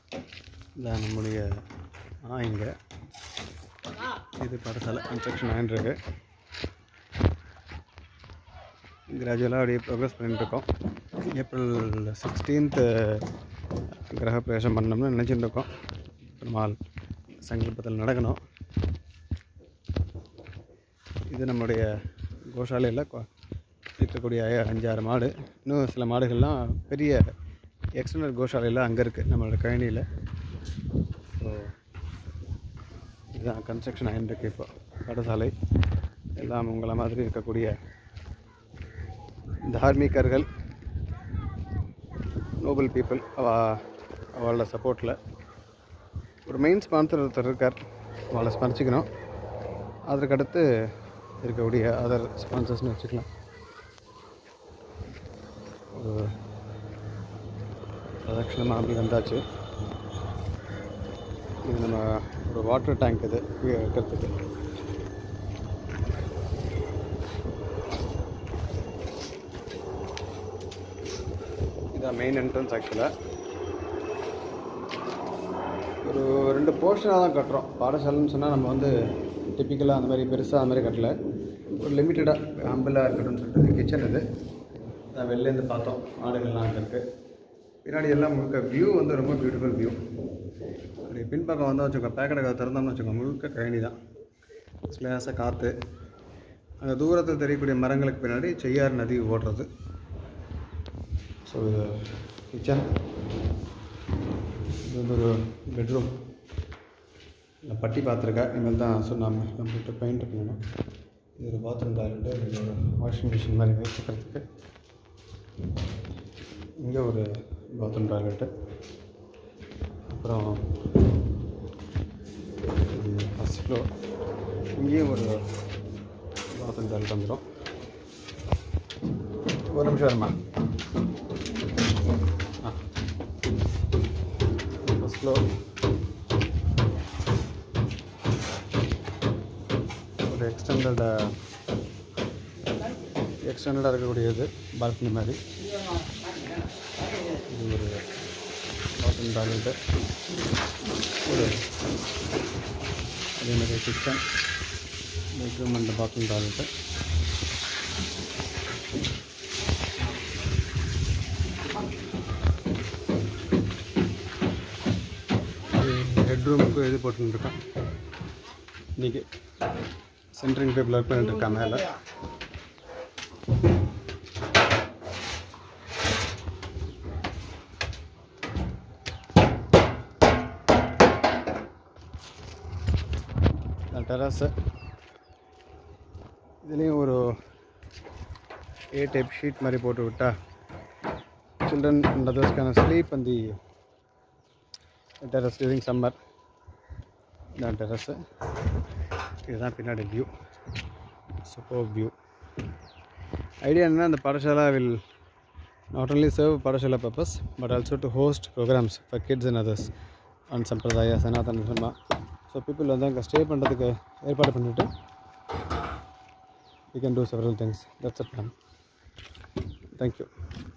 இதான் நம்முடைய ஆயிங்க இது பாடசாலை கன்ஸ்ட்ரக்ஷன் ஆகிட்டுருக்கு கிராஜுவலாக அப்படியே ப்ரோக்ரஸ் பண்ணிட்டுருக்கோம் ஏப்ரல் சிக்ஸ்டீன்த்து கிரக பிரவேசம் பண்ணோம்னு நினச்சிட்டு இருக்கோம் பெருமாள் சங்கல்பத்தில் நடக்கணும் இது நம்முடைய கோஷாலையில் கொ- இருக்கக்கூடிய ஐ- அஞ்சாறு மாடு இன்னும் சில மாடுகள்லாம் பெரிய எக்ஸ்டர்னல் கோஷாலையில் அங்கே இருக்குது நம்மளோட கழனியில் ஸோ இதுதான் கன்ஸ்ட்ரக்ஷன் ஆகிட்டுருக்கு இப்போ பாடசாலை எல்லாம் உங்களை மாதிரி இருக்கக்கூடிய தார்மீகர்கள் நோபல் பீப்புள் அவ அவளோட சப்போர்ட்டில் ஒரு மெயின் ஸ்பான்சர் ஒருத்தர் இருக்கார் அவளை ஸ்மரிச்சிக்கணும் அதற்கடுத்து இருக்கக்கூடிய அதர் ஸ்பான்சர்ஸ்னு வச்சுக்கலாம் ஒரு பிரதட்சணமாக அப்படி வந்தாச்சு இது நம்ம ஒரு வாட்டர் டேங்க் இது கீழே வைக்கிறதுக்கு இதான் மெயின் என்ட்ரன்ஸ் ஆக்சுவலாக ஒரு ரெண்டு போர்ஷனாக தான் கட்டுறோம் பாடசாலைன்னு சொன்னால் நம்ம வந்து டிப்பிக்கலாக அந்த மாதிரி பெருசாக அந்த மாதிரி கட்டல ஒரு லிமிட்டடாக ஹம்பிளாக இருக்கட்டும்னு சொல்லிட்டு கிச்சன் இது அதான் வெளிலேருந்து பார்த்தோம் மாடுகள்லாம் அங்கே இருக்குது பின்னாடி எல்லாம் முழுக்க வியூ வந்து ரொம்ப பியூட்டிஃபுல் வியூ அப்படி பின்பக்கம் வந்து வச்சுக்கோ பேக்கடை கதை திறந்தோம்னு வச்சுக்கோ முழுக்க கழனி தான் ஸ்லேஸாக காற்று அங்கே தூரத்தில் தெரியக்கூடிய மரங்களுக்கு பின்னாடி செய்யார் நதி ஓடுறது ஸோ இது கிச்சன் இது வந்து ஒரு பெட்ரூம் நான் பட்டி பார்த்துருக்கேன் இனிமேல் தான் ஸோ நாம் கம்ப்ளீட்டாக பெயிண்ட் பண்ணணும் இது ஒரு பாத்ரூம் டாய்லெட்டு இது ஒரு வாஷிங் மிஷின் மாதிரி வச்சுக்கிறதுக்கு இங்கே ஒரு பாத்ரூம் டாய்லெட்டு அப்புறம் இது ஃபஸ்ட் ஃப்ளோர் இங்கேயும் ஒரு பாத்ரூம் டாய்லெட் வந்துடும் ஒரு நிமிஷம் வருமா ஆ ஃபஸ்ட் ஃப்ளோர் ஒரு எக்ஸ்டெண்டட் எக்ஸ்டெண்டடாக இருக்கக்கூடியது பால்கனி மாதிரி இது ஒரு பாத்ரூம் டாய்லெட்டு ஒரு அதே மாதிரி kitchen bedroom and bathroom toilet ஹெட்ரூமுக்கு இது போட்டுருக்கான் இன்றைக்கி சென்ட்ரிங் டேபிள் ஒர்க் பண்ணிட்டு இருக்கா மேலே டெரஸு இதுலேயும் ஒரு ஏ டைப் ஷீட் மாதிரி போட்டு விட்டா children and others can sleep அந்த டெரஸ் டியூரிங் சம்மர் இதான் டெரஸு இதுதான் பின்னாடி வியூ சூப்பர் வியூ ஐடியா என்னன்னா அந்த pathashala will not only serve pathashala purpose but also to host programs for kids and others on sampradaya sanatana Dharma so people வந்து அங்கே stay பண்ணுறதுக்கு ஏற்பாடு பண்ணிவிட்டு we can do several things that's a plan thank you